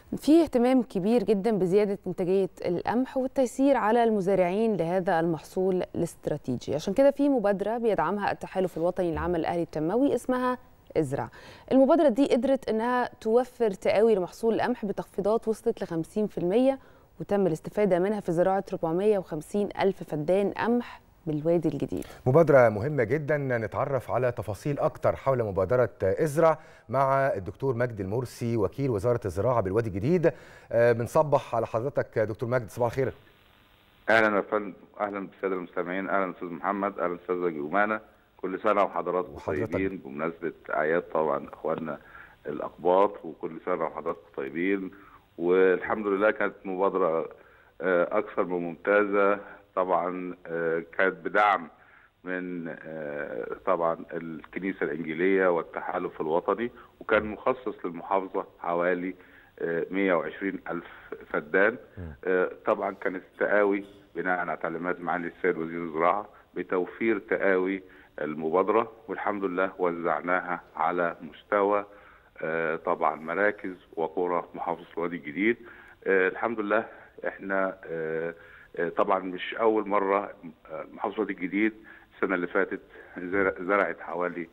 في اهتمام كبير جدا بزيادة إنتاجية القمح والتيسير على المزارعين لهذا المحصول الاستراتيجي عشان كده في مبادرة بيدعمها التحالف الوطني للعمل الأهلي التنموي اسمها ازرع المبادرة دي قدرت إنها توفر تقاوي لمحصول القمح بتخفيضات وصلت ل 50% وتم الاستفادة منها في زراعة 450 ألف فدان قمح بالوادي الجديد مبادرة مهمة جدا نتعرف على تفاصيل أكتر حول مبادرة ازرع مع الدكتور مجدي المرسي وكيل وزارة الزراعة بالوادي الجديد بنصبح على حضرتك دكتور مجدي صباح الخير اهلا يا فندم اهلا بالساده المستمعين اهلا استاذ محمد اهلا استاذه جومانه كل سنه وحضراتكم وحضرتك. طيبين بمناسبه اعياد طبعا اخواننا الاقباط وكل سنه وحضراتكم طيبين والحمد لله كانت مبادره آه، اكثر من ممتازه طبعا آه، كانت بدعم من آه، طبعا الكنيسه الانجيليه والتحالف الوطني وكان مخصص للمحافظه حوالي آه، 120 الف فدان آه، طبعا كانت التقاوي بناء على تعليمات معالي السيد وزير الزراعه بتوفير تقاوي المبادره والحمد لله وزعناها على مستوى آه، طبعا مراكز وقرى محافظه الوادي الجديد آه، الحمد لله احنا آه، آه، طبعا مش اول مره آه، محافظه الوادي الجديد السنه اللي فاتت زر- زرعت حوالي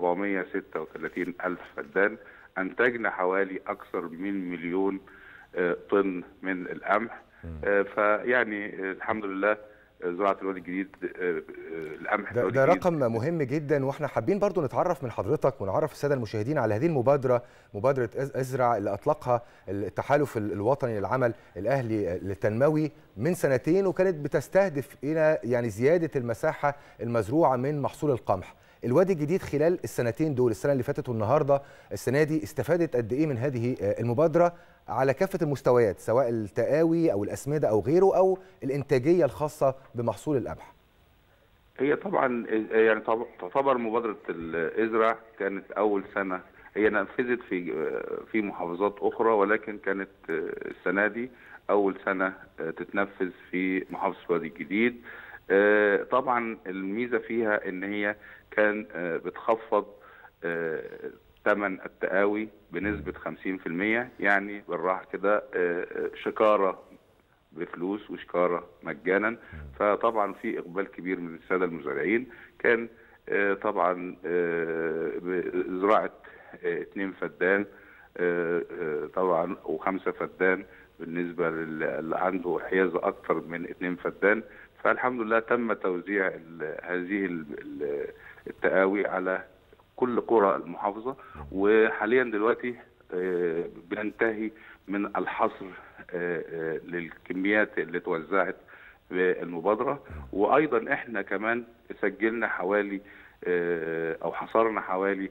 436 الف فدان انتجنا حوالي اكثر من مليون آه، طن من القمح آه، فيعني آه، الحمد لله آه، زراعه الوادي الجديد آه، آه، القمح في ده, الوادي ده الجديد رقم مهم جدا واحنا حابين برضو نتعرف من حضرتك ونعرف الساده المشاهدين على هذه المبادره مبادره إز- ازرع اللي اطلقها التحالف ال- الوطني للعمل الاهلي التنموي من سنتين وكانت بتستهدف الى يعني زياده المساحه المزروعه من محصول القمح الوادي الجديد خلال السنتين دول السنه اللي فاتت والنهارده السنه دي استفادت قد ايه من هذه آه، المبادره على كافه المستويات سواء التقاوي او الاسمده او غيره او الانتاجيه الخاصه بمحصول القمح هي طبعا يعني طب- تعتبر مبادرة الإزرع كانت أول سنة هي نفذت في في محافظات أخرى ولكن كانت السنة دي أول سنة تتنفذ في محافظة الوادي الجديد آه، طبعا الميزة فيها إن هي كان آه، بتخفض آه، ثمن التقاوي بنسبة 50% يعني بالراحة كده آه، آه، شكارة بفلوس وشكاره مجانا فطبعا في اقبال كبير من الساده المزارعين كان آه، طبعا آه، بزراعه آه، اتنين فدان آه، آه، طبعا وخمسه فدان بالنسبه لل- اللي عنده حيازه اكثر من اتنين فدان فالحمد لله تم توزيع ال- هذه ال- ال- التقاوي على كل قرى المحافظه وحاليا دلوقتي آه، بننتهي من الحصر آه، آه، للكميات اللي توزعت بالمبادره وايضا احنا كمان سجلنا حوالي آه، او حصرنا حوالي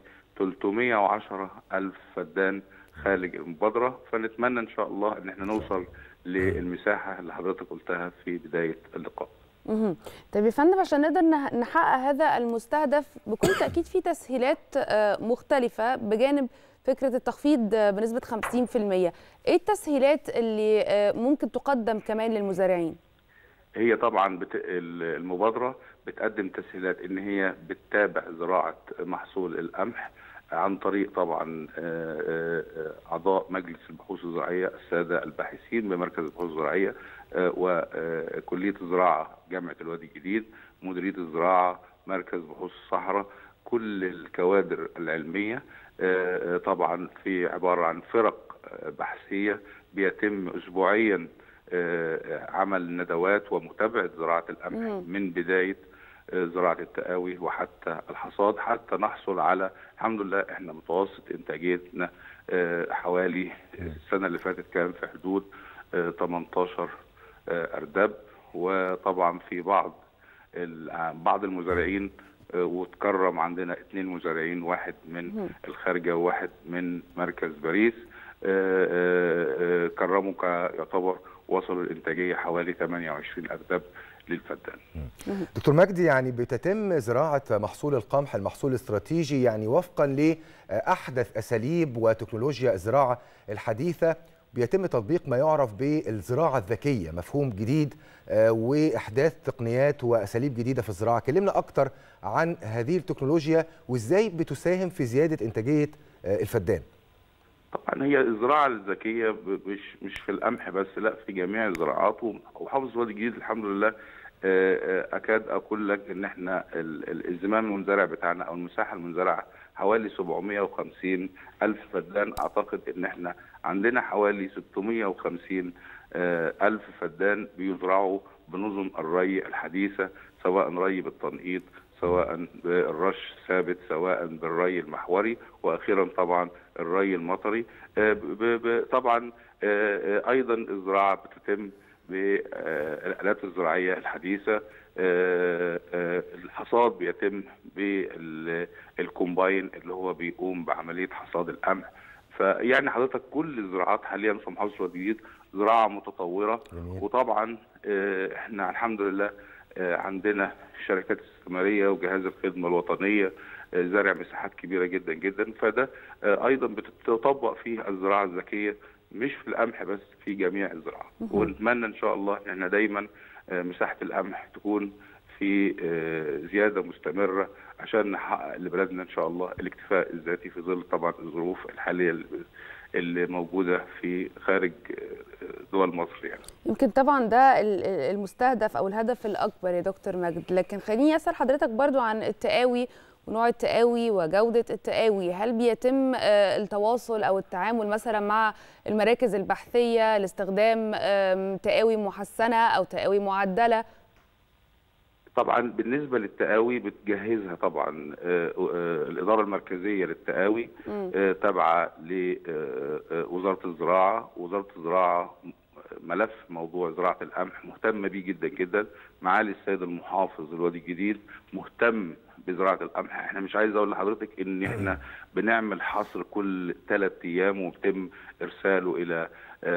310 الف فدان خارج المبادره فنتمنى ان شاء الله ان احنا نوصل للمساحه اللي حضرتك قلتها في بدايه اللقاء مهم. طيب يا فندم عشان نقدر نه- نحقق هذا المستهدف بكل تأكيد في تسهيلات آه، مختلفة بجانب فكرة التخفيض آه، بنسبة 50% ايه التسهيلات اللي آه، ممكن تقدم كمان للمزارعين؟ هي طبعا بت... ال- المبادرة بتقدم تسهيلات ان هي بتتابع زراعة محصول القمح عن طريق طبعا آه، آه، آه، اعضاء مجلس البحوث الزراعية السادة الباحثين بمركز البحوث الزراعية آه، وكلية الزراعة جامعة الوادي الجديد مديرية الزراعة مركز بحوث الصحراء كل الكوادر العلمية آه، آه، طبعا في عبارة عن فرق آه، بحثية بيتم اسبوعيا آه، عمل ندوات ومتابعه زراعه القمح مم. من بدايه آه، زراعه التقاوي وحتى الحصاد حتى نحصل على الحمد لله احنا متوسط انتاجيتنا آه، حوالي السنه اللي فاتت كان في حدود آه، 18 آه، ارداب وطبعا في بعض ال- بعض المزارعين آه، وتكرم عندنا اثنين مزارعين واحد من الخارجه وواحد من مركز باريس آه، آه، آه، كرموا ك- يعتبر وصلوا الانتاجيه حوالي 28 ارداب للفدان دكتور مجدي يعني بتتم زراعة محصول القمح المحصول الاستراتيجي يعني وفقا لأحدث أساليب وتكنولوجيا الزراعة الحديثة بيتم تطبيق ما يعرف بالزراعة الذكية مفهوم جديد آه، وإحداث تقنيات وأساليب جديدة في الزراعة كلمنا أكتر عن هذه التكنولوجيا وإزاي بتساهم في زيادة إنتاجية آه، الفدان طبعا هي الزراعه الذكيه ب- مش مش في القمح بس لا في جميع الزراعات ومحافظه وادي الجديد الحمد لله آه، آه، اكاد اقول لك ان احنا ال- ال- الزمام المنزرع بتاعنا او المساحه المنزرعه حوالي 750 الف فدان اعتقد ان احنا عندنا حوالي 650 آه، الف فدان بيزرعوا بنظم الري الحديثه سواء ري بالتنقيط سواء بالرش ثابت سواء بالري المحوري واخيرا طبعا الري المطري آه، ب- ب- طبعا آه، آه، ايضا الزراعه بتتم بالالات الزراعيه الحديثه آه، آه، الحصاد بيتم بالكومباين اللي هو بيقوم بعمليه حصاد القمح فيعني حضرتك كل الزراعات حاليا في محافظه وادي الجديد زراعه متطوره جميل. وطبعا آه، احنا الحمد لله آه، عندنا الشركات الاستثماريه وجهاز الخدمه الوطنيه آه، زارع مساحات كبيره جدا جدا فده آه، ايضا بتطبق فيه الزراعه الذكيه مش في القمح بس في جميع الزراعات ونتمنى ان شاء الله ان احنا دايما آه، مساحه القمح تكون في آه، زياده مستمره عشان نحقق لبلدنا ان شاء الله الاكتفاء الذاتي في ظل طبعا الظروف الحاليه اللي- اللي موجوده في خارج آه، دول مصر يعني. يمكن طبعا ده ال- ال- المستهدف او الهدف الاكبر يا دكتور مجد لكن خليني اسال حضرتك برضو عن التقاوي ونوع التقاوي وجوده التقاوي هل بيتم آه، التواصل او التعامل مثلا مع المراكز البحثيه لاستخدام آم، تقاوي محسنه او تقاوي معدله طبعا بالنسبه للتقاوي بتجهزها طبعا آه، آه، الاداره المركزيه للتقاوي آه، تابعه لوزاره الزراعه وزاره الزراعه ملف موضوع زراعه القمح مهتمه بيه جدا جدا معالي السيد المحافظ الوادي الجديد مهتم بزراعه القمح احنا مش عايز اقول لحضرتك ان احنا بنعمل حصر كل ثلاث ايام وبيتم ارساله الى آه،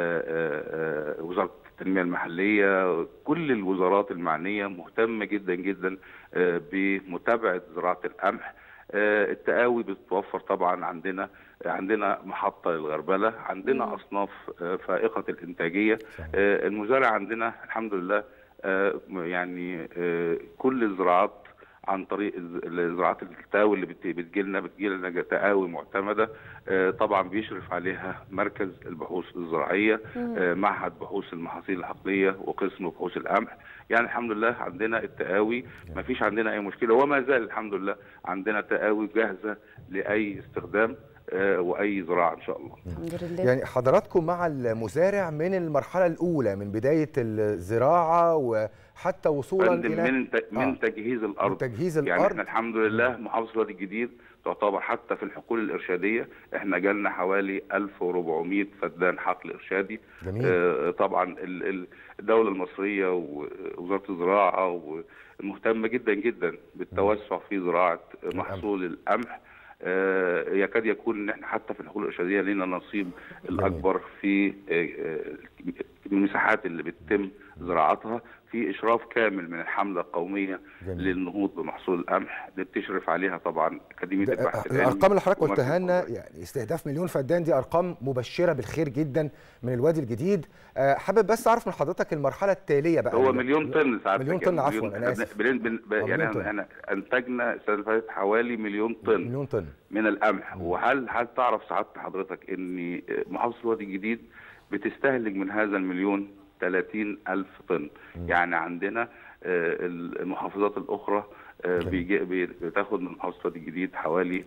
آه، آه، وزاره التنميه المحليه كل الوزارات المعنيه مهتمه جدا جدا آه، بمتابعه زراعه القمح آه، التقاوي بتتوفر طبعا عندنا عندنا محطه للغربله عندنا اصناف آه، فائقه الانتاجيه صحيح. آه، المزارع عندنا الحمد لله آه، يعني آه، كل الزراعات عن طريق الز- زراعات التقاوي اللي بت- بتجيلنا بتجيلنا تقاوي معتمده آه، طبعا بيشرف عليها مركز البحوث الزراعيه آه، معهد بحوث المحاصيل الحقليه وقسم بحوث القمح يعني الحمد لله عندنا التقاوي ما فيش عندنا اي مشكله وما زال الحمد لله عندنا تقاوي جاهزه لاي استخدام آه، واي زراعه ان شاء الله الحمد لله يعني حضراتكم مع المزارع من المرحله الاولى من بدايه الزراعه وحتى وصولا فندم الى من ت- من آه. تجهيز الارض من تجهيز يعني الارض احنا الحمد لله محافظه الوادي الجديد تعتبر حتى في الحقول الارشاديه احنا جالنا حوالي 1400 فدان حقل ارشادي جميل. آه طبعا ال- ال- الدوله المصريه ووزاره الزراعه مهتمه جدا جدا بالتوسع في زراعه محصول القمح آه، يكاد يكون ان احنا حتى في الحقول الارشاديه لنا نصيب الاكبر في آه، آه، المساحات اللي بتتم زراعتها في اشراف كامل من الحمله القوميه جميل. للنهوض بمحصول القمح اللي بتشرف عليها طبعا اكاديميه ده- البحث العلمي الارقام اللي حضرتك ومركز قلتها لنا القومية. يعني استهداف مليون فدان دي ارقام مبشره بالخير جدا من الوادي الجديد آه، حابب بس اعرف من حضرتك المرحله التاليه بقى هو مليون طن ساعات مليون طن عفوا انا اسف بن بن آه، يعني مليون طن. احنا انتجنا السنه اللي فاتت حوالي مليون طن مليون طن من القمح وهل هل تعرف سعاده حضرتك ان محافظه الوادي الجديد بتستهلك من هذا المليون 30 ألف طن يعني عندنا آه، المحافظات الأخرى آه، بيجي- بي- بتاخد من محافظة الوادي الجديد حوالي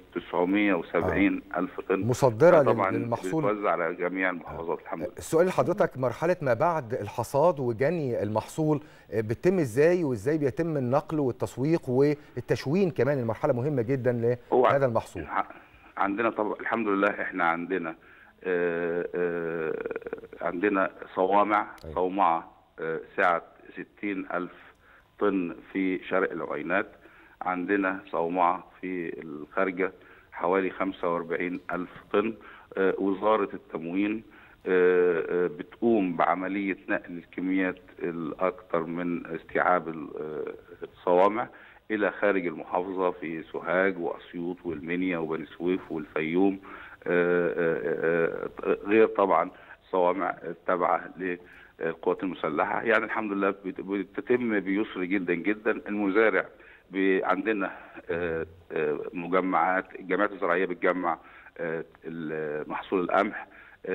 970 ألف طن مصدرة لل- طبعا للمحصول. بتوزع على جميع المحافظات الحمد لله السؤال لحضرتك مرحله ما بعد الحصاد وجني المحصول آه، بتتم ازاي وازاي بيتم النقل والتسويق والتشوين كمان المرحله مهمه جدا هو لهذا المحصول ع- عندنا طبعا الحمد لله احنا عندنا آه، آه، عندنا صوامع أيوة. صومعة آه، سعة 60 ألف طن في شرق العوينات عندنا صومعة في الخارجة حوالي 45 ألف طن آه، وزارة التموين آه، آه، بتقوم بعملية نقل الكميات الأكثر من استيعاب ال- آه، الصوامع إلى خارج المحافظة في سوهاج وأسيوط والمنيا وبني سويف والفيوم آه، آه، آه، غير طبعا صوامع التابعة للقوات المسلحة يعني الحمد لله بت- بتتم بيسر جدا جدا المزارع ب- عندنا آه، آه، مجمعات الجامعات الزراعية بتجمع محصول القمح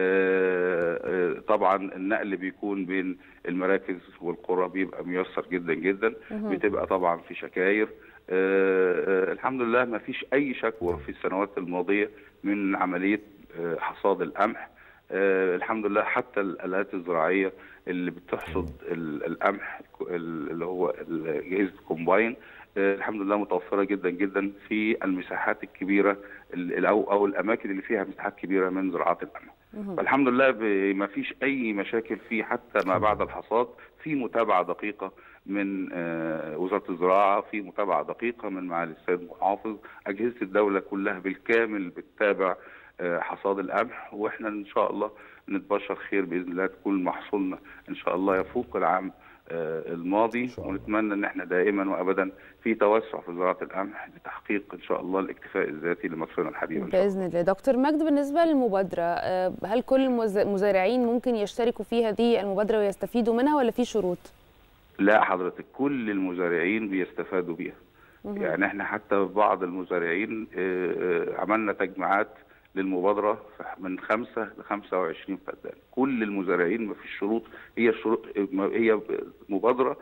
طبعا النقل بيكون بين المراكز والقرى بيبقى ميسر جدا جدا بتبقى طبعا في شكاير الحمد لله ما فيش اي شكوى في السنوات الماضيه من عمليه حصاد القمح الحمد لله حتى الالات الزراعيه اللي بتحصد القمح اللي هو اجهزه كومباين الحمد لله متوفره جدا جدا في المساحات الكبيره او او الاماكن اللي فيها مساحات كبيره من زراعات القمح. فالحمد لله ما فيش اي مشاكل فيه حتى ما بعد الحصاد في متابعه دقيقه من وزاره الزراعه في متابعه دقيقه من معالي السيد المحافظ اجهزه الدوله كلها بالكامل بتتابع حصاد القمح واحنا ان شاء الله نتبشر خير باذن الله تكون محصولنا ان شاء الله يفوق العام الماضي ونتمنى ان احنا دائما وابدا في توسع في زراعه القمح لتحقيق ان شاء الله الاكتفاء الذاتي لمصرنا الحبيبه باذن الله دكتور مجد بالنسبه للمبادره هل كل المزارعين ممكن يشتركوا في هذه المبادره ويستفيدوا منها ولا في شروط لا حضرتك كل المزارعين بيستفادوا بيها يعني احنا حتى بعض المزارعين عملنا تجمعات للمبادرة من 5 ل 25 فدان كل المزارعين ما فيش شروط هي شروط هي مبادرة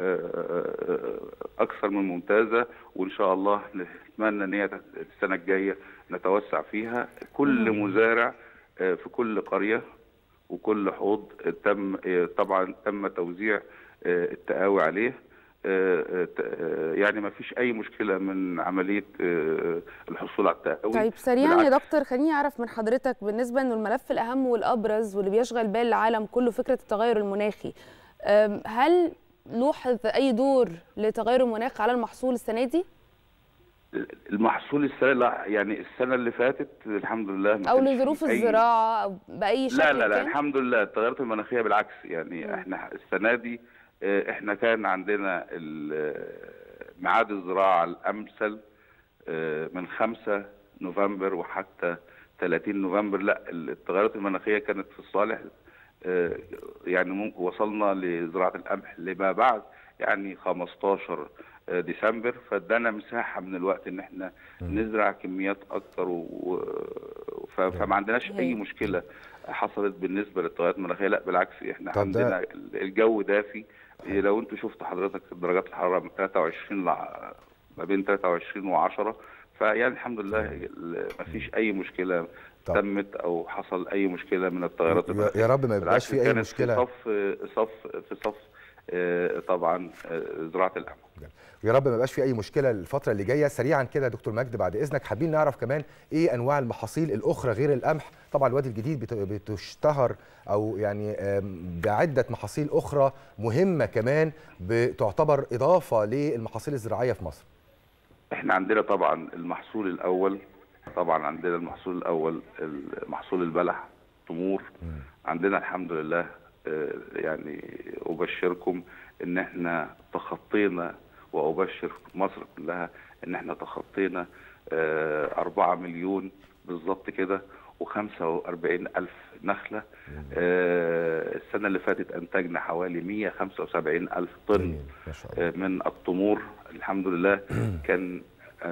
أكثر من ممتازة وإن شاء الله نتمنى إن هي السنة الجاية نتوسع فيها كل مزارع في كل قرية وكل حوض تم طبعا تم توزيع التقاوي عليه يعني ما فيش اي مشكله من عمليه الحصول على التقاوي طيب سريعا يا دكتور خليني اعرف من حضرتك بالنسبه انه الملف الاهم والابرز واللي بيشغل بال العالم كله فكره التغير المناخي هل لوحظ اي دور لتغير المناخ على المحصول السنه دي؟ المحصول السنه لا يعني السنه اللي فاتت الحمد لله ما او لظروف الزراعه او باي شكل لا لا لا كان؟ الحمد لله التغيرات المناخيه بالعكس يعني م. احنا السنه دي احنا كان عندنا ميعاد الزراعه الامثل من 5 نوفمبر وحتى 30 نوفمبر لا التغيرات المناخيه كانت في الصالح يعني وصلنا لزراعه القمح لما بعد يعني 15 ديسمبر فادانا مساحه من الوقت ان احنا نزرع كميات اكتر و... فما عندناش اي مشكله حصلت بالنسبه للتغيرات المناخيه لا بالعكس احنا عندنا الجو دافي لو انتوا شفتوا حضرتك درجات الحراره من 23 ما بين 23 و10 فيعني الحمد لله ما فيش اي مشكله طب. تمت او حصل اي مشكله من التغيرات يا رب ما يبقاش في اي مشكله في صف صف في صف طبعا زراعه القمح يا رب ما يبقاش في اي مشكله الفتره اللي جايه سريعا كده يا دكتور مجد بعد اذنك حابين نعرف كمان ايه انواع المحاصيل الاخرى غير القمح طبعا الوادي الجديد بتشتهر او يعني بعده محاصيل اخرى مهمه كمان بتعتبر اضافه للمحاصيل الزراعيه في مصر احنا عندنا طبعا المحصول الاول طبعا عندنا المحصول الاول محصول البلح تمور عندنا الحمد لله يعني ابشركم ان احنا تخطينا وابشر مصر كلها ان احنا تخطينا 4 مليون بالظبط كده و45 الف نخله السنه اللي فاتت انتجنا حوالي 175 الف طن من التمور الحمد لله كان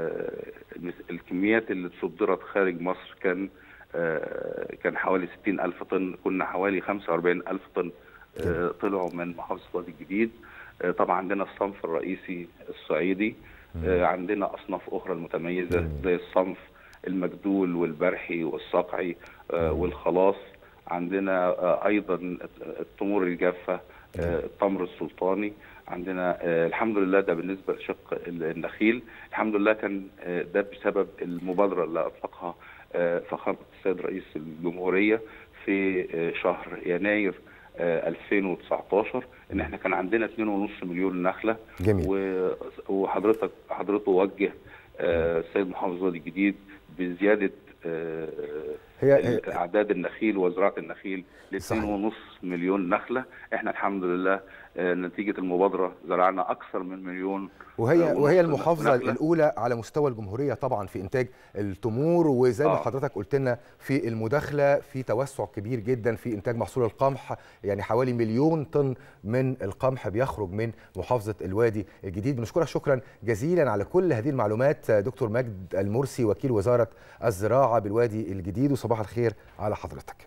الكميات اللي صدرت خارج مصر كان كان حوالي 60 الف طن كنا حوالي 45 الف طن طلعوا من محافظه الوادي الجديد طبعا عندنا الصنف الرئيسي الصعيدي عندنا اصناف اخرى المتميزه زي الصنف المجدول والبرحي والصقعي والخلاص عندنا ايضا التمور الجافه التمر السلطاني عندنا الحمد لله ده بالنسبه لشق النخيل الحمد لله كان ده بسبب المبادره اللي اطلقها فخامه السيد رئيس الجمهوريه في شهر يناير 2019 ان احنا كان عندنا 2.5 مليون نخله جميل وحضرتك حضرته وجه السيد محافظ الوادي الجديد بزياده هي اعداد النخيل وزراعه النخيل ل صحيح. 2.5 مليون نخله احنا الحمد لله آه، نتيجه المبادره زرعنا اكثر من مليون وهي ونص وهي المحافظه نخلة. الاولى على مستوى الجمهوريه طبعا في انتاج التمور وزي ما آه. حضرتك قلت لنا في المداخله في توسع كبير جدا في انتاج محصول القمح يعني حوالي مليون طن من القمح بيخرج من محافظه الوادي الجديد بنشكرك شكرا جزيلا على كل هذه المعلومات دكتور مجد المرسي وكيل وزاره الزراعه بالوادي الجديد وصباح الخير على حضرتك